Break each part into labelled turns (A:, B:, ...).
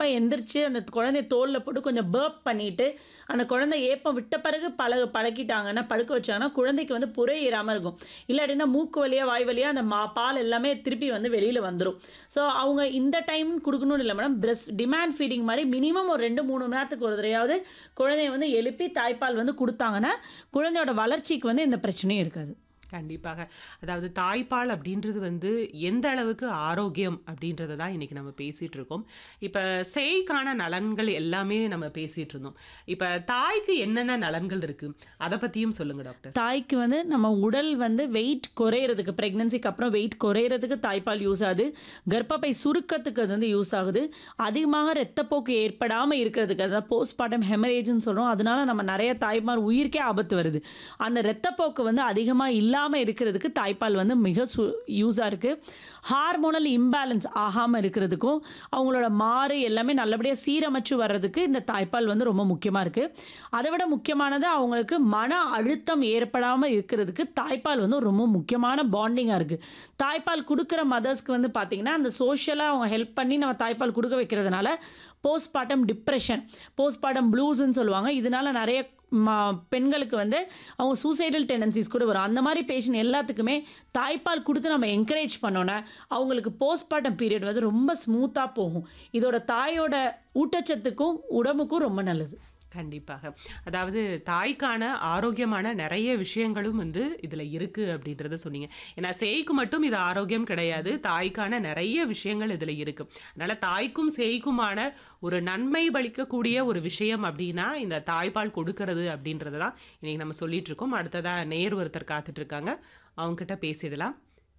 A: எந்திரிச்சு அந்த குழந்தைய தோல்ல போட்டு கொஞ்சம் பர்ப் பண்ணிட்டு, அந்த குழந்தை ஏப்பம் விட்ட பிறகு பழகு பழக்கிட்டாங்கன்னா, படுக்க வச்சாங்கன்னா, குழந்தைக்கு வந்து புரை ஏறாம இருக்கும். இல்லாட்டினா மூக்கு வழியா, வாய் வழியா அந்த மா பால் எல்லாமே திருப்பி வந்து வெளியில வந்துரும். ஸோ அவங்க இந்த டைம் குடுக்கணும்னு இல்ல மேடம். பிரெஸ்ட் டிமாண்ட் ஃபீடிங் மாரி மினிமம் ஒரு 2, 3 மணி நேரத்துக்கு ஒரு தடவையாவது குழந்தைய வந்து எழுப்பி தாய்ப்பால் வந்து குடுத்தாங்கன்னா, குழந்தையோட வளர்ச்சிக்கு வந்து எந்த பிரச்சனையும் இருக்காது.
B: கண்டிப்பாக. அதாவது தாய்ப்பால் அப்படின்றது வந்து எந்த அளவுக்கு ஆரோக்கியம் அப்படின்றத தான் இன்னைக்கு நம்ம பேசிட்டு இருக்கோம். இப்ப சேய்க்கான நலன்கள் எல்லாமே நம்ம பேசிட்டு இருந்தோம். இப்ப தாய்க்கு என்னென்ன நலன்கள் இருக்கு? அத பத்தியும் சொல்லுங்க டாக்டர்.
A: தாய்க்கு வந்து நம்ம உடல் வந்து வெயிட் குறையிறதுக்கு பிரெக்னன்சிக்கு அப்புறம் வெயிட் குறையிறதுக்கு தாய்ப்பால் யூஸ் ஆகுது. கர்ப்பப்பை சுருக்கத்துக்கு அது வந்து யூஸ் ஆகுது. அதிகமாக இரத்தப்போக்கு ஏற்படாம இருக்கிறதுக்கு அதாவது போஸ்ட்பார்டம் ஹெமரேஜ்ன்னு சொல்றோம். அதனால நம்ம நெறைய தாய்மார் உயிருக்கே ஆபத்து வருது. அந்த இரத்தப்போக்கு வந்து அதிகமா இல்லாம இருக்கிறதுக்கு தாய்ப்பால் வந்து மிக சு யூஸா இருக்கு. ஹார்மோனல் இம்பேலன்ஸ் ஆகாம இருக்கிறதுக்கும், அவங்களோட மாறு எல்லாமே நல்லபடியா சீரமைச்சு வர்றதுக்கு இந்த தாய்ப்பால் வந்து ரொம்ப முக்கியமா இருக்கு. அத விட முக்கியமானது அவங்களுக்கு மன அழுத்தம் ஏற்படாம இருக்கிறதுக்கு தாய்ப்பால் வந்து ரொம்ப முக்கியமான பாண்டிங்கா இருக்கு. தாய்ப்பால் குடுக்குற மதர்ஸ்க்கு வந்து பார்த்தீங்கன்னா, அந்த சோஷியலா அவங்க ஹெல்ப் பண்ணி நம்ம தாய்ப்பால் குடுக்க வைக்கிறதுனால, போஸ்ட்பார்டம் டிப்ரஷன், போஸ்ட்பார்டம் ப்ளூஸ்ன்னு சொல்லுவாங்க. இதனால நெறைய ம பெண்களுக்கு வந்து அவங்க சூசைடல் டெண்டன்சிஸ் கூட வரும். அந்த மாரி பேஷண்ட் எல்லாத்துக்குமே தாய்ப்பால் குடுத்து நம்ம என்கரேஜ் பண்ணோம்னா, அவங்களுக்கு போஸ்ட்பார்டம் பீரியட் வந்து ரொம்ப ஸ்மூத்தா போகும். இதோட தாயோட ஊட்டச்சத்துக்கும், உடம்புக்கும் ரொம்ப நல்லது.
B: கண்டிப்பாக. அதாவது தாய்க்கான ஆரோக்கியமான நெறைய விஷயங்களும் வந்து இதுல இருக்கு அப்படின்றத சொன்னீங்க. ஏன்னா சேய்க்கு மட்டும் இது ஆரோக்கியம் கிடையாது. தாய்க்கான நெறைய விஷயங்கள் இதுல இருக்கு. அதனால தாய்க்கும் சேய்க்குமான ஒரு நன்மை பளிக்கக்கூடிய ஒரு விஷயம் அப்படின்னா, இந்த தாய்ப்பால் கொடுக்கறது அப்படின்றத தான் இன்னைக்கு நம்ம சொல்லிட்டு இருக்கோம். அடுத்ததா நேயர் ஒருத்தர் காத்துட்டு இருக்காங்க. அவங்க கிட்ட பேசிடலாம்.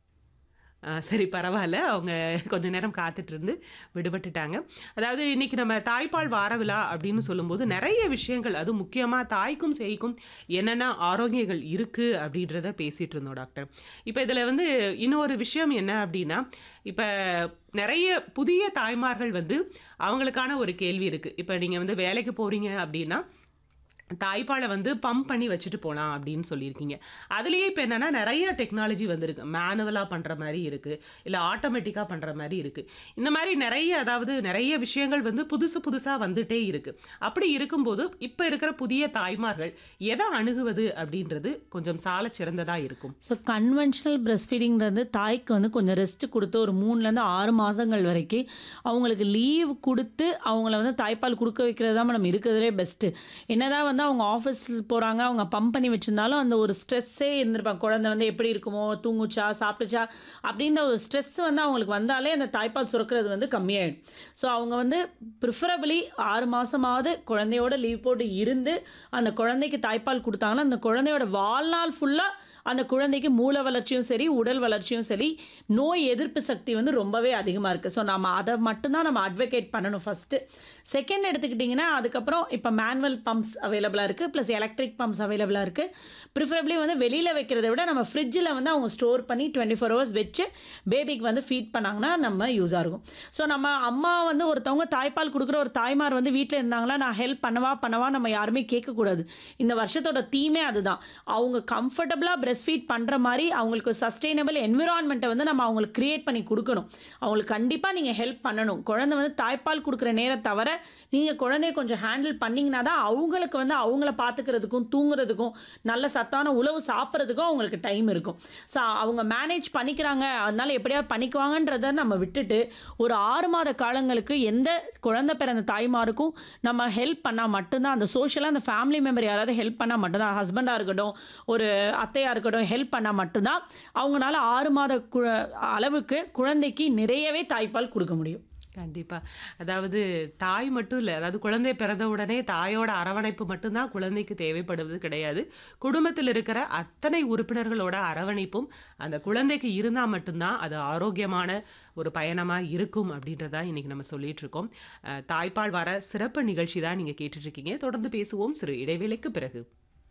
B: ஆ சரி பரவால்ல. அவங்க கொஞ்ச நேரம் காத்துட்டு இருந்து விடுபட்டுட்டாங்க. அதாவது இன்னைக்கு நம்ம தாய்ப்பால் வார விழா அப்படின்னு சொல்லும்போது நெறைய விஷயங்கள் அதுவும் முக்கியமா தாய்க்கும், சேய்க்கும் என்னென்ன ஆரோக்கியங்கள் இருக்கு அப்படின்றத பேசிட்டு இருந்தோம் டாக்டர். இப்ப இதுல வந்து இன்னொரு விஷயம் என்ன அப்படின்னா, இப்ப நெறைய புதிய தாய்மார்கள் வந்து அவங்களுக்கான ஒரு கேள்வி இருக்கு. இப்ப நீங்க வந்து வேலைக்கு போறீங்க அப்படின்னா, தாய்ப்பால வந்து பம்ப் பண்ணி வச்சுட்டு போலாம் அப்படின்னு சொல்லியிருக்கீங்க. அதுலயே இப்ப என்னன்னா நெறைய டெக்னாலஜி வந்திருக்கு. மேனுவலா பண்ற மாரி இருக்கு. இல்ல ஆட்டோமேட்டிக்கா பண்ற மாரி இருக்கு. இந்த மாரி நெறைய அதாவது நெறைய விஷயங்கள் வந்து புதுசு புதுசா வந்துட்டே இருக்கு. அப்படி இருக்கும்போது, இப்ப இருக்கிற புதிய தாய்மார்கள் எத அணுகுவது அப்படின்றது கொஞ்சம் சாலச் சிறந்ததா இருக்கும்?
A: ஸோ கன்வென்ஷனல் பிரெஸ்ட் ஃபீடிங்கிறது தாய்க்கு வந்து கொஞ்சம் ரெஸ்ட் குடுத்து ஒரு 3லேருந்து 6 மாதங்கள் வரைக்கும் அவங்களுக்கு லீவ் குடுத்து அவங்கள வந்து தாய்ப்பால் குடுக்க வைக்கிறது தான் மேடம் இருக்கிறதுலே பெஸ்ட்டு. என்னதான் வந்து அவங்க ஆஃபீஸ் போறாங்க, அவங்க பம்ப் பண்ணி வச்சிருந்தாலும் அந்த ஒரு ஸ்ட்ரெஸ்ஸே இருந்திருப்பாங்க. குழந்தை வந்து எப்படி இருக்குமோ, தூங்குச்சா, சாப்பிட்டுச்சா அப்படின்ற ஒரு ஸ்ட்ரெஸ் வந்து அவங்களுக்கு வந்தாலே அந்த தாய்ப்பால் சுரக்கிறது வந்து கம்மியாயிடும். ஸோ அவங்க வந்து ப்ரிஃபரபிளி 6 மாசமாவது குழந்தையோட லீவ் போட்டு இருந்து, அந்த குழந்தைக்கு தாய்ப்பால் குடுத்தாங்கன்னா, அந்த குழந்தையோட வாழ்நாள் ஃபுல்லா அந்த குழந்தைக்கு மூளை வளர்ச்சியும் சரி, உடல் வளர்ச்சியும் சரி, நோய் எதிர்ப்பு சக்தி வந்து ரொம்பவே அதிகமா இருக்கு. ஸோ நம்ம அத மட்டும் தான் நம்ம அட்வொகேட் பண்ணணும் ஃபர்ஸ்ட்டு. செகண்ட் எடுத்துக்கிட்டிங்கன்னா, அதுக்கப்புறம் இப்ப மேனுவல் பம்ப்ஸ் அவைலபிளா இருக்கு. பிளஸ் எலக்ட்ரிக் பம்ப்ஸ் அவைலபிளா இருக்கு. ப்ரிஃபரபிளி வந்து வெளியில வைக்கிறத விட நம்ம ஃப்ரிட்ஜில வந்து அவங்க ஸ்டோர் பண்ணி 24 ஹவர்ஸ் வச்சு பேபிக்கு வந்து ஃபீட் பண்ணாங்கன்னா நம்ம யூஸா இருக்கும். ஸோ நம்ம அம்மா வந்து ஒருத்தவங்க தாய்ப்பால் குடுக்குற ஒரு தாய்மார் வந்து வீட்ல இருந்தாங்களா, நான் ஹெல்ப் பண்ணவா பண்ணவா நம்ம யாருமே கேட்கக்கூடாது. இந்த வருஷத்தோட தீமே அதுதான். அவங்க கம்ஃபர்டபுளா பிரெஸ்ட் ஃபீட் பண்ற மாரி அவங்களுக்கு சஸ்டெய்னபிள் என்விரான்மெண்ட்ட வந்து நம்ம அவங்களுக்கு கிரியேட் பண்ணி குடுக்கணும். அவங்களுக்கு கண்டிப்பா நீங்க ஹெல்ப் பண்ணணும். குழந்தை வந்து தாய்ப்பால் குடுக்குற நேரம் தவிர, நீங்க குழந்தைய கொஞ்சம் ஹேண்டில் பண்ணீங்கன்னா தான் அவங்களுக்கு வந்து அவங்கள பார்த்துக்கிறதுக்கும், தூங்குறதுக்கும், நல்ல சத்தான உணவு சாப்பிடுறதுக்கும் அவங்களுக்கு டைம் இருக்கும். ஸோ அவங்க மேனேஜ் பண்ணிக்கிறாங்க, அதனால எப்படியாவது பண்ணிக்குவாங்கன்றத நம்ம விட்டுட்டு, ஒரு 6 மாத காலங்களுக்கு எந்த குழந்தை பிறந்த தாய்மாருக்கும் நம்ம ஹெல்ப் பண்ணா மட்டும் தான் அந்த சோஷியலா அந்த ஃபேமிலி மெம்பர் யாராவது ஹெல்ப் பண்ணா மட்டும் தான் ஹஸ்பண்டா இருக்கட்டும், ஒரு அத்தையா இருக்கட்டும் ஹெல்ப் பண்ணா மட்டும் தான் அவங்கனால 6 மாத கு அளவுக்கு குழந்தைக்கு நிறையவே தாய்ப்பால் குடுக்க முடியும்.
B: கண்டிப்பா. அதாவது தாய் மட்டும் இல்ல. அதாவது குழந்தை பிறந்த உடனே தாயோட அரவணைப்பு மட்டும் தான் குழந்தைக்கு தேவைப்படுவது கிடையாது. குடும்பத்தில் இருக்கிற அத்தனை உறுப்பினர்களோட அரவணைப்பும் அந்த குழந்தைக்கு இருந்தா மட்டும் தான் அது ஆரோக்கியமான ஒரு பயணமா இருக்கும் அப்படின்றத தான் இன்னைக்கு நம்ம சொல்லிட்டு இருக்கோம். அ தாய்ப்பால் வார சிறப்பு நிகழ்ச்சி தான் நீங்க கேட்டுட்டு இருக்கீங்க. தொடர்ந்து பேசுவோம் சிறு இடைவேளைக்கு பிறகு.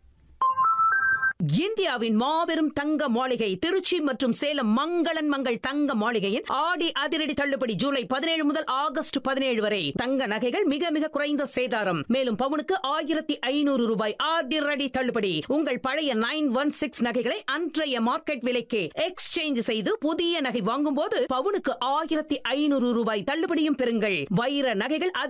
C: இந்தியாவின் மாபெரும் தங்க மாளிகை திருச்சி மற்றும் சேலம் மங்களன் மங்கள் தங்க மாளிகையின் ஆடி அதிரடி தள்ளுபடி ஜூலை பதினேழு முதல் ஆகஸ்ட் பதினேழு வரை தங்க நகைகள் மிக மிக குறைந்த சேதாரம் மேலும் பவுனுக்கு ஆயிரத்தி ஐநூறு ரூபாய் அதிரடி தள்ளுபடி உங்கள் பழைய நைன் ஒன் சிக்ஸ் நகைகளை அன்றைய மார்க்கெட் விலைக்கு எக்ஸ்சேஞ்ச் செய்து புதிய நகை வாங்கும் போது பவுனுக்கு ஆயிரத்தி ஐநூறு ரூபாய் தள்ளுபடியும் பெறுங்கள் வைர நகைகள்